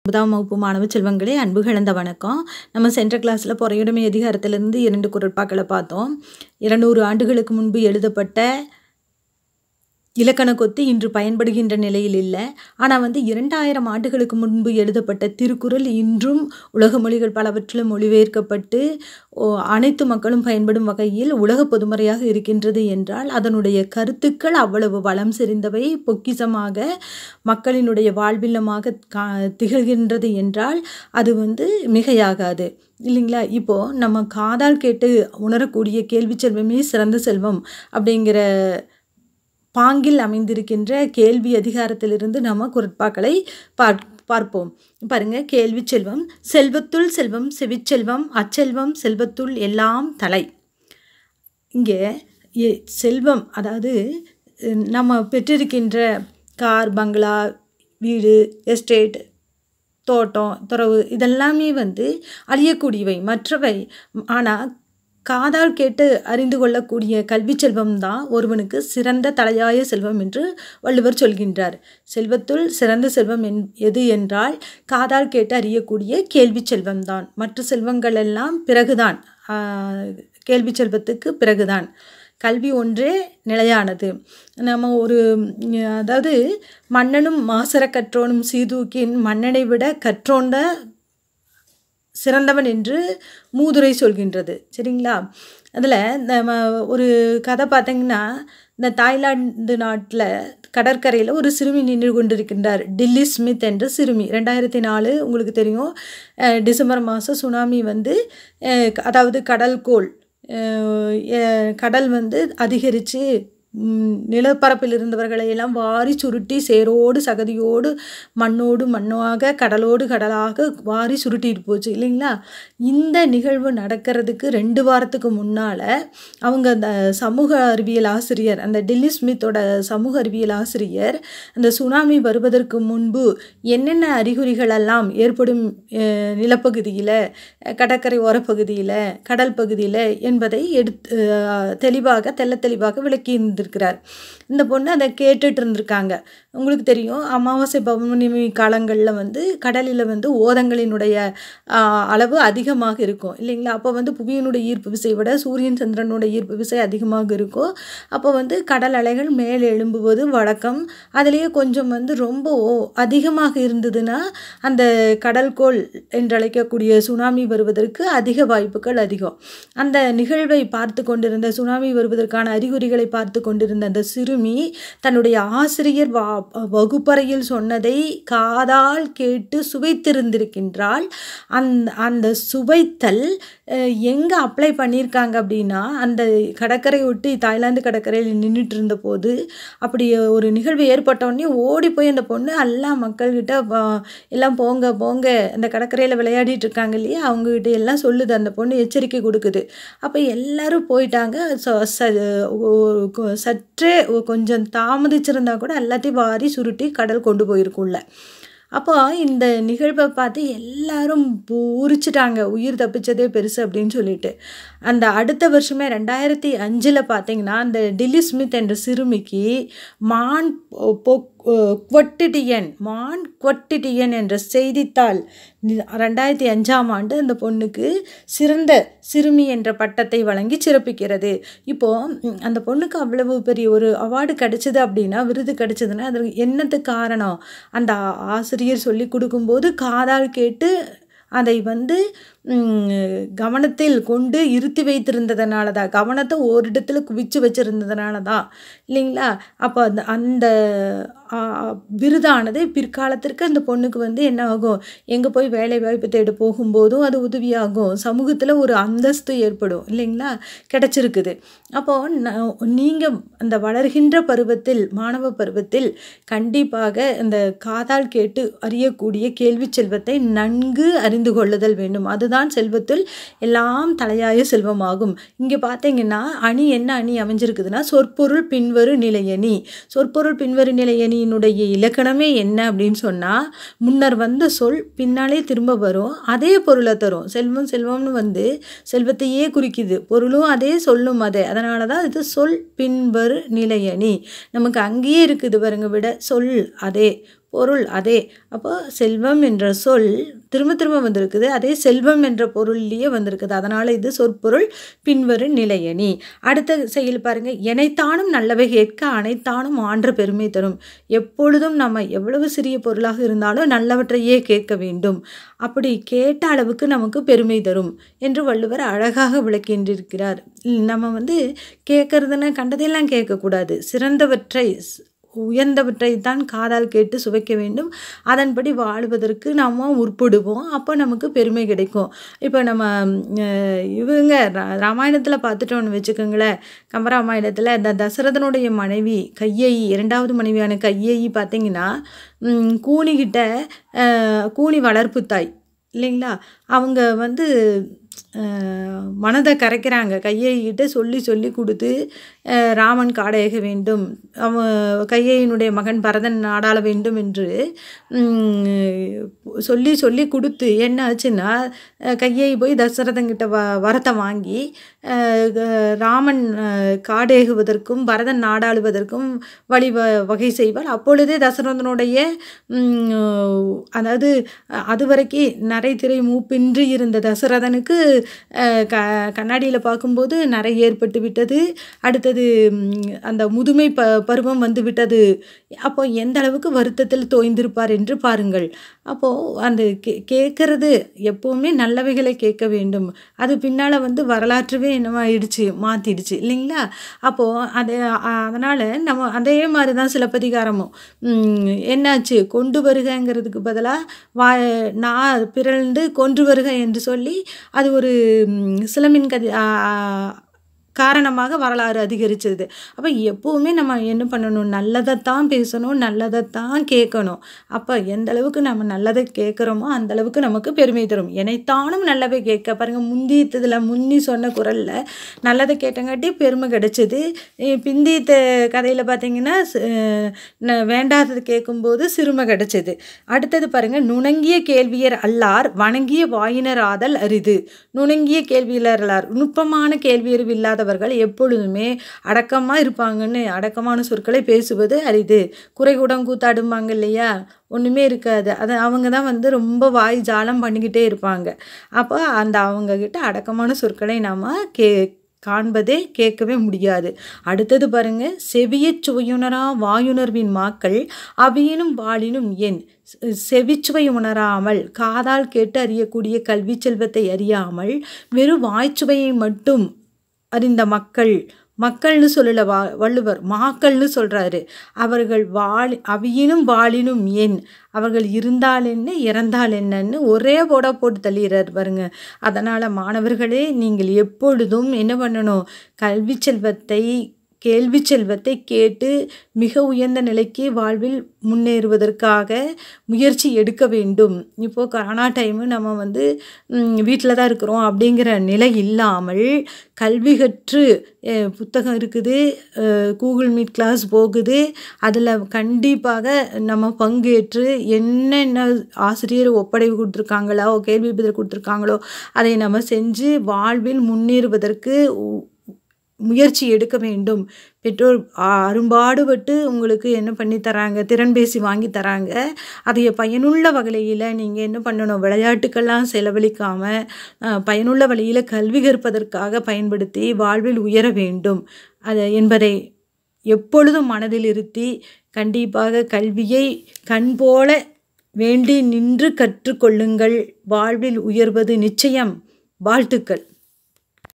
ஒன்பதாம் வகுப்பு மாணவ செல்வங்களே அன்பு கலந்த வணக்கம் நம்ம சென்ற கிளாஸில் பொறையுடைமை அதிகாரத்திலிருந்து இரண்டு குரட்பாக்களை பார்த்தோம் இருநூறு ஆண்டுகளுக்கு முன்பு எழுதப்பட்ட இலக்கண கொத்து இன்று பயன்படுகின்ற நிலையில் இல்லை ஆனால் வந்து இரண்டாயிரம் ஆண்டுகளுக்கு முன்பு எழுதப்பட்ட திருக்குறள் இன்றும் உலக மொழிகள் பலவற்றிலும் மொழிபெயர்க்கப்பட்டு ஓ- அனைத்து மக்களும் பயன்படும் வகையில் உலக பொதுமறையாக இருக்கின்றது என்றால் அதனுடைய கருத்துக்கள் அவ்வளவு வளம் செறிந்தவை பொக்கிசமாக மக்களினுடைய வாழ்வில்லமாக கா திகழ்கின்றது என்றால் அது வந்து மிகையாகாது இல்லைங்களா இப்போது நம்ம காதால் கேட்டு உணரக்கூடிய கேள்வி செல்வமே சிறந்த செல்வம் அப்படிங்கிற பாங்கில் அமைந்திருக்கின்ற கேள்வி அதிகாரத்திலிருந்து நம்ம குரட்பாக்களை பார் பார்ப்போம் பாருங்க கேள்வி செல்வம் செல்வத்துள் செல்வம் செவிச்செல்வம் அச்செல்வம் செல்வத்துள் எல்லாம் தலை இங்கே எ- செல்வம் அதாவது அஹ், நம்ம பெற்றிருக்கின்ற கார் பங்களா வீடு எஸ்டேட் தோட்டம் துறவு இதெல்லாமே வந்து அழியக்கூடியவை மற்றவை ஆனால் காதால் கேட்டு அறிந்து கொள்ளக்கூடிய கல்வி செல்வம் தான் ஒருவனுக்கு சிறந்த தலையாய செல்வம் என்று வள்ளுவர் சொல்கின்றார் செல்வத்துள் சிறந்த செல்வம் என் எது என்றால் காதால் கேட்டு அறியக்கூடிய கேள்வி செல்வம்தான் மற்ற செல்வங்கள் எல்லாம் பிறகுதான் ஆஹ், கேள்வி செல்வத்துக்கு பிறகுதான் கல்வி ஒன்றே நிலையானது நம்ம ஒரு ம், அதாவது மன்னனும் மாசற கற்றோனும் சீதூக்கின் மன்னனை விட கற்றோண்ட சிறந்தவன் என்று மூதுரை சொல்கின்றது சரிங்களா அதில் நம்ம ஒரு கதை பார்த்தீங்கன்னா இந்த தாய்லாந்து நாட்டில் கடற்கரையில் ஒரு சிறுமி நின்று கொண்டிருக்கின்றார் டில்லி ஸ்மித் என்ற சிறுமி ரெண்டாயிரத்தி நாலு உங்களுக்கு தெரியும் அஹ், டிசம்பர் மாதம் சுனாமி வந்து அஹ், அதாவது கடல்கோள் அஹ், அஹ், கடல் வந்து அதிகரித்து நிலப்பரப்பில் இருந்தவர்களை எல்லாம் வாரி சுருட்டி சேரோடு சகதியோடு மண்ணோடு மண்ணாக கடலோடு கடலாக வாரி சுருட்டிட்டு போச்சு இல்லைங்களா இந்த நிகழ்வு நடக்கிறதுக்கு ரெண்டு வாரத்துக்கு முன்னால் அவங்க அந்த சமூக அறிவியல் ஆசிரியர் அந்த டெல்லி ஸ்மித்தோட சமூக அறிவியல் ஆசிரியர் அந்த சுனாமி வருவதற்கு முன்பு என்னென்ன அறிகுறிகள் எல்லாம் ஏற்படும் அஹ், நிலப்பகுதியில் கடற்கரை ஓரப்பகுதியில் கடல் பகுதியில் என்பதை எடுத்து அஹ், தெளிவாக தெள்ள தெளிவாக விளக்கி இருந்திருக்கிறார் இந்த பொண்ணு அதை கேட்டுட்டு இருந்திருக்காங்க உங்களுக்கு தெரியும் அமாவாசை பௌர்ணமி காலங்களில் வந்து கடலில் வந்து ஓதங்களினுடைய ஆஹ், அளவு அதிகமாக இருக்கும் இல்லைங்களா அப்போ வந்து புவியினுடைய ஈர்ப்பு விசை விட சூரியன் சந்திரனுடைய ஈர்ப்பு விசை அதிகமாக இருக்கும் அப்போ வந்து கடல் அலைகள் மேலே எழும்புவது வழக்கம் அதுலேயே கொஞ்சம் வந்து ரொம்ப ஓ- அதிகமாக இருந்ததுன்னா அந்த கடல்கோள் என்றழைக்கக்கூடிய சுனாமி வருவதற்கு அதிக வாய்ப்புகள் அதிகம் அந்த நிகழ்வை பார்த்து கொண்டிருந்த சுனாமி வருவதற்கான அறிகுறிகளை பார்த்து கொண்டிருந்த அந்த சிறுமி தன்னுடைய ஆசிரியர் வா வகுப்பறையில் சொன்னதை காதால் கேட்டு சுவைத்திருந்திருக்கின்றால் அந்த அந்த சுவைத்தல் எங்கே அப்ளை பண்ணியிருக்காங்க அப்படின்னா அந்த கடற்கரை ஒட்டி தாய்லாந்து கடற்கரையில் நின்றுட்டு இருந்த போது அப்படி ஒரு நிகழ்வு ஏற்பட்ட உடனே ஓடி போய் அந்த பொண்ணு எல்லா மக்கள்கிட்ட வா- எல்லாம் போங்க போங்க அந்த கடற்கரையில் விளையாடிட்டு இருக்காங்க இல்லையா அவங்ககிட்ட எல்லாம் சொல்லுது அந்த பொண்ணு எச்சரிக்கை கொடுக்குது அப்போ எல்லாரும் போயிட்டாங்க ச- ச- ஒரு கொ- சற்றே ஒ- கொஞ்சம் தாமதிச்சிருந்தா கூட எல்லாத்தையும் வாரி சுருட்டி கடல் கொண்டு போயிருக்குள்ள அப்போ இந்த நிகழ்வை பார்த்து எல்லாரும் பூரிச்சிட்டாங்க உயிர் தப்பிச்சதே பெருசு அப்படின்னு சொல்லிட்டு அந்த அடுத்த வருஷமே ரெண்டாயிரத்தி அஞ்சில் பார்த்தீங்கன்னா அந்த டில்லி ஸ்மித் என்ற சிறுமிக்கு மான் குவட்டிடியன் மான் குவட்டிடியன் என்ற செய்தித்தாள் நி- ரெண்டாயிரத்தி அஞ்சாம் ஆண்டு அந்த பொண்ணுக்கு சிறந்த சிறுமி என்ற பட்டத்தை வழங்கி சிறப்பிக்கிறது இப்போது அந்த பொண்ணுக்கு அவ்வளவு பெரிய ஒரு அவார்டு கிடைச்சது அப்படின்னா விருது கிடைச்சதுன்னா அது என்னத்துக்கு காரணம் அந்த ஆ- ஆசிரியர் சொல்லி கொடுக்கும்போது காதால் கேட்டு அதை வந்து ம், கவனத்தில் கொண்டு இருத்தி வைத்திருந்ததுனால தான் கவனத்தை ஓரிடத்துல குவிச்சு வச்சிருந்ததுனால தான் இல்லைங்களா அப்போ அந்த அந்த ஆ, விருதானது பிற்காலத்திற்கு அந்த பொண்ணுக்கு வந்து என்ன ஆகும் எங்கே போய் வேலை வாய்ப்பு தேட போகும்போதும் அது உதவியாகும் சமூகத்தில் ஒரு அந்தஸ்து ஏற்படும் இல்லைங்களா கிடைச்சிருக்குது அப்போது நீங்கள் அந்த வளர்கின்ற பருவத்தில் மாணவ பருவத்தில் கண்டிப்பாக இந்த காதால் கேட்டு அறியக்கூடிய கேள்வி செல்வத்தை நன்கு அறிந்து கொள்ளுதல் வேண்டும் அதுதான் செல்வத்தில் எல்லாம் தலையாய செல்வமாகும் இங்கே பார்த்தீங்கன்னா அணி என்ன அணி அமைஞ்சிருக்குதுன்னா சொற்பொருள் பின்வரு நிலையணி சொற்பொருள் பின்வரு நிலையணி நிலையணியினுடைய இலக்கணமே என்ன அப்படின்னு சொன்னால் முன்னர் வந்த சொல் பின்னாலே திரும்ப வரும் அதே பொருளை தரும் செல்வம் செல்வம்னு வந்து செல்வத்தையே குறிக்குது பொருளும் அதே சொல்லும் அதே அதனால தான் இது சொல் பின்வரு நிலையணி நமக்கு அங்கேயே இருக்குது பாருங்க விட சொல் அதே பொருள் அதே அப்போ செல்வம் என்ற சொல் திரும்ப திரும்ப வந்திருக்குது அதே செல்வம் என்ற பொருள்லேயே வந்திருக்குது அதனால் இது சொற்பொருள் பின்வரும் நிலையணி அடுத்த செயல் பாருங்க எனைத்தானும் நல்லவை கேட்க அனைத்தானும் ஆன்ற பெருமை தரும் எப்பொழுதும் நம்ம எவ்வளவு சிறிய பொருளாக இருந்தாலும் நல்லவற்றையே கேட்க வேண்டும் அப்படி கேட்ட அளவுக்கு நமக்கு பெருமை தரும் என்று வள்ளுவர் அழகாக விளக்கின்றிருக்கிறார் நம்ம வந்து கேட்கறதுன்னு கண்டதையெல்லாம் கேட்கக்கூடாது சிறந்தவற்றை உயர்ந்தவற்றை தான் காதால் கேட்டு சுவைக்க வேண்டும் அதன்படி வாழ்வதற்கு நம்ம உருப்படுவோம் அப்போ நமக்கு பெருமை கிடைக்கும் இப்போ நம்ம அஹ், இவங்க ரா- ராமாயணத்தில் பார்த்துட்டோன்னு வச்சுக்கோங்களேன் கம்பராமாயணத்தில் இந்த தசரதனுடைய மனைவி கையேயி இரண்டாவது மனைவியான கையேயி பார்த்தீங்கன்னா ம், கூனிகிட்ட அஹ், கூனி வளர்ப்பு தாய் இல்லைங்களா அவங்க வந்து அஹ், மனதை கரைக்கிறாங்க கையேயிட்ட சொல்லி சொல்லி கொடுத்து அஹ், ராமன் காடையாக வேண்டும் அவன் கையேயினுடைய மகன் பரதன் நாடாள வேண்டும் என்று ம், சொல்லி சொல்லி கொடுத்து என்ன ஆச்சுன்னா அஹ், கையேயி போய் தசரதங்கிட்ட வ வரத்தை வாங்கி அஹ், க- ராமன் அஹ், காடேகுவதற்கும் பரதன் நாடாளுவதற்கும் வழி வ வகை செய்வாள் அப்பொழுதே தசரதனுடைய ம், அதாவது அது வரைக்கும் நரை திரை மூப்பின்றி இருந்த தசரதனுக்கு அஹ், க கண்ணாடியில் பார்க்கும்போது நரை ஏற்பட்டு விட்டது அடுத்தது ம், அந்த முதுமை ப பருவம் வந்து விட்டது அப்போ எந்த அளவுக்கு வருத்தத்தில் தோய்ந்திருப்பார் என்று பாருங்கள் அப்போது அந்த கே கேட்கறது எப்போவுமே நல்லவைகளை கேட்க வேண்டும் அது பின்னால் வந்து வரலாற்றுவே என்னமாயிடுச்சு மாற்றிடுச்சு இல்லைங்களா அப்போது அது அதனால் நம்ம அதே மாதிரி தான் சிலப்பதிகாரமும் ம், என்னாச்சு கொண்டு வருகங்கிறதுக்கு பதிலாக வா நான் பிறழ்ந்து கொன்று வருக என்று சொல்லி அது ஒரு ம், சிலம்பின் கதை ஆ, ஆ, காரணமாக வரலாறு அதிகரிச்சது அப்போ எப்போவுமே நம்ம என்ன பண்ணணும் நல்லதைத்தான் பேசணும் நல்லதைத்தான் கேட்கணும் அப்போ எந்த அளவுக்கு நம்ம நல்லதை கேட்குறோமோ அந்த அளவுக்கு நமக்கு பெருமை தரும் எனைத்தானும் நல்லவை கேட்க பாருங்க முந்தியத்தில் முன்னி சொன்ன குரலில் நல்லதை கேட்டங்காட்டி பெருமை கிடைச்சது பிந்தித்த கதையில் பார்த்தீங்கன்னா ஸ்- அஹ் ந- வேண்டாதது கேட்கும்போது சிறுமை கிடைச்சது அடுத்தது பாருங்க நுணங்கிய கேள்வியர் அல்லார் வணங்கிய வாயினர் ஆதல் அரிது நுணங்கிய கேள்வியர் அல்லார் நுட்பமான கேள்வியறிவு இல்லாதவர்கள் எப்பொழுதுமே அடக்கமாக இருப்பாங்கன்னு அடக்கமான சொற்களை பேசுவது அரிது குறைகுடம் கூத்தாடும்பாங்க இல்லையா ஒன்றுமே இருக்காது அது அவங்க தான் வந்து ரொம்ப வாய் ஜாலம் பண்ணிக்கிட்டே இருப்பாங்க அப்போ அந்த அவங்கக்கிட்ட அடக்கமான சொற்களை நாம் கே காண்பதே கேட்கவே முடியாது அடுத்தது பாருங்க செவியச் சுவையுணரா வாயுணர்வின் மாக்கள் அவியினும் வாளினும் என் செ- செவிச்சுவை உணராமல் காதால் கேட்டு அறியக்கூடிய கல்வி செல்வத்தை அறியாமல் வெறும் வாய்ச்சுவையை மட்டும் அறிந்த மக்கள் மக்கள்னு சொல்லல வா வள்ளுவர் மாக்கள்னு சொல்றாரு அவர்கள் வாழி அவியினும் வாழினும் ஏன் அவர்கள் இருந்தால் என்ன இறந்தால் என்னன்னு ஒரே போட போட்டு தள்ளிடுறாரு பாருங்க அதனால் மாணவர்களே நீங்கள் எப்பொழுதும் என்ன பண்ணணும் கல்வி செல்வத்தை கேள்வி செல்வத்தை கேட்டு மிக உயர்ந்த நிலைக்கு வாழ்வில் முன்னேறுவதற்காக முயற்சி எடுக்க வேண்டும் இப்போது கொரோனா டைமு நம்ம வந்து வீட்டில் தான் இருக்கிறோம் அப்படிங்கிற நிலை இல்லாமல் கல்வி கற்று அஹ், புத்தகம் இருக்குது அஹ், கூகுள் மீட் கிளாஸ் போகுது அதில் கண்டிப்பாக நம்ம பங்கேற்று என்னென்ன ஆசிரியர் ஒப்படைவு கொடுத்துருக்காங்களோ கேள்வி பதில் கொடுத்துருக்காங்களோ அதை நம்ம செஞ்சு வாழ்வில் முன்னேறுவதற்கு உ- முயற்சி எடுக்க வேண்டும் பெற்றோர் ஆ- அரும்பாடுபட்டு உங்களுக்கு என்ன பண்ணி தராங்க திறன்பேசி வாங்கி தராங்க அதை பயனுள்ள வகையில் நீங்கள் என்ன பண்ணணும் விளையாட்டுக்கெல்லாம் செலவழிக்காமல் பயனுள்ள வழியில் கல்வி கற்பதற்காக பயன்படுத்தி வாழ்வில் உயர வேண்டும் அது என்பதை எப்பொழுதும் மனதில் இருத்தி கண்டிப்பாக கல்வியை கண் போல வேண்டி நின்று கற்றுக்கொள்ளுங்கள் வாழ்வில் உயர்வது நிச்சயம் வாழ்த்துக்கள்